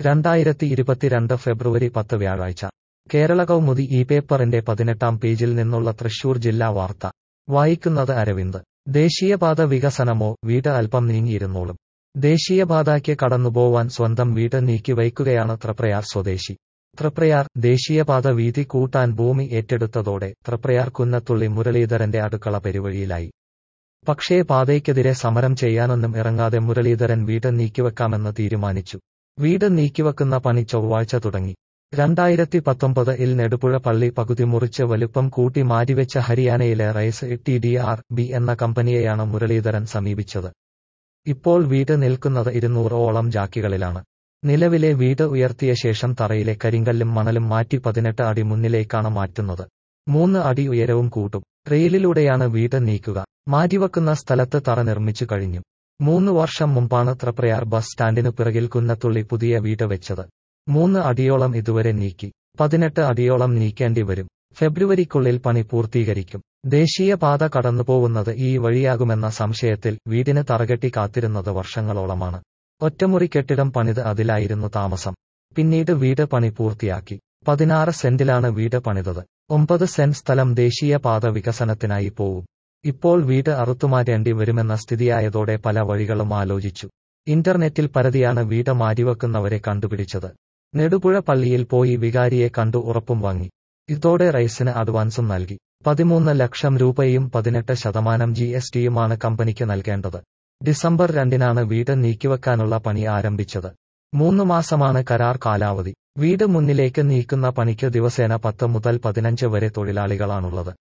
രണ്ടായിരത്തി ഇരുപത്തിരണ്ട് ഫെബ്രുവരി പത്ത് വ്യാഴാഴ്ച കേരള കൗമുദി ഈ പേപ്പറിന്റെ പതിനെട്ടാം പേജിൽ നിന്നുള്ള തൃശൂർ ജില്ലാ വാർത്ത വായിക്കുന്നത് അരവിന്ദ് ദേശീയപാത വികസനമോ വീട് അല്പം നീങ്ങിയിരുന്നോളും ദേശീയപാതയ്ക്ക് കടന്നുപോവാൻ സ്വന്തം വീട് നീക്കിവയ്ക്കുകയാണ് ത്രപ്രയാർ സ്വദേശി ത്രപ്രയാർ ദേശീയപാത വീതി കൂട്ടാൻ ഭൂമി ഏറ്റെടുത്തതോടെ ത്രപ്രയാർ കുന്നത്തുള്ളി മുരളീധരന്റെ അടുക്കള പെരുവഴിയിലായി പക്ഷേ പാതയ്ക്കെതിരെ സമരം ചെയ്യാനൊന്നും ഇറങ്ങാതെ മുരളീധരൻ വീട് നീക്കിവെക്കാമെന്ന് തീരുമാനിച്ചു വീട് നീക്കിവെക്കുന്ന പണി ചൊവ്വാഴ്ച തുടങ്ങി രണ്ടായിരത്തി പത്തൊമ്പത് ഇൽ നെടുപുഴ പള്ളി പകുതി മുറിച്ച് വലുപ്പം കൂട്ടി മാറ്റിവെച്ച ഹരിയാനയിലെ Rise T D R B എന്ന കമ്പനിയെയാണ് മുരളീധരൻ സമീപിച്ചത് ഇപ്പോൾ വീട് നിൽക്കുന്നത് ഇരുന്നൂറോളം ജാക്കികളിലാണ് നിലവിലെ വീട് ഉയർത്തിയ ശേഷം തറയിലെ കരിങ്കല്ലും മണലും മാറ്റി പതിനെട്ട് അടി മുന്നിലേക്കാണ് മാറ്റുന്നത് മൂന്ന് അടി ഉയരവും കൂട്ടും റെയിലിലൂടെയാണ് വീട് നീക്കുക മാറ്റിവെക്കുന്ന സ്ഥലത്ത് തറ നിർമ്മിച്ചു കഴിഞ്ഞു മൂന്ന് വർഷം മുമ്പാണ് ത്രപ്രയാർ ബസ് സ്റ്റാൻഡിനു പിറകിൽ കുന്നത്തുള്ളി പുതിയ വീട് വെച്ചത് മൂന്ന് അടിയോളം ഇതുവരെ നീക്കി പതിനെട്ട് അടിയോളം നീക്കേണ്ടി വരും ഫെബ്രുവരിക്കുള്ളിൽ പണി പൂർത്തീകരിക്കും ദേശീയപാത കടന്നുപോകുന്നത് ഈ വഴിയാകുമെന്ന സംശയത്തിൽ വീടിന് തറകെട്ടി കാത്തിരുന്നത് വർഷങ്ങളോളമാണ് ഒറ്റമുറി കെട്ടിടം പണിത് അതിലായിരുന്നു താമസം പിന്നീട് വീട് പണി പൂർത്തിയാക്കി പതിനാറ് സെന്റിലാണ് വീട് പണിതത് ഒമ്പത് സെന്റ് സ്ഥലം ദേശീയപാത വികസനത്തിനായി പോവും ഇപ്പോൾ വീട് അറുത്തുമാറ്റേണ്ടി വരുമെന്ന സ്ഥിതിയായതോടെ പല വഴികളും ആലോചിച്ചു ഇന്റർനെറ്റിൽ പരതിയാണ് വീട് മാറ്റിവെക്കുന്നവരെ കണ്ടുപിടിച്ചത് നെടുപുഴ പള്ളിയിൽ പോയി വികാരിയെ കണ്ടു ഉറപ്പും വാങ്ങി ഇതോടെ റൈസിന് അഡ്വാൻസും നൽകി പതിമൂന്ന് ലക്ഷം രൂപയും പതിനെട്ട് ശതമാനം ജി എസ് ടിയുമാണ് കമ്പനിക്ക് നൽകേണ്ടത് ഡിസംബർ രണ്ടിനാണ് വീട് നീക്കിവെക്കാനുള്ള പണി ആരംഭിച്ചത് മൂന്ന് മാസമാണ് കരാർ കാലാവധി വീട് മുന്നിലേക്ക് നീക്കുന്ന പണിക്ക് ദിവസേന പത്ത് മുതൽ പതിനഞ്ച് വരെ തൊഴിലാളികളാണുള്ളത്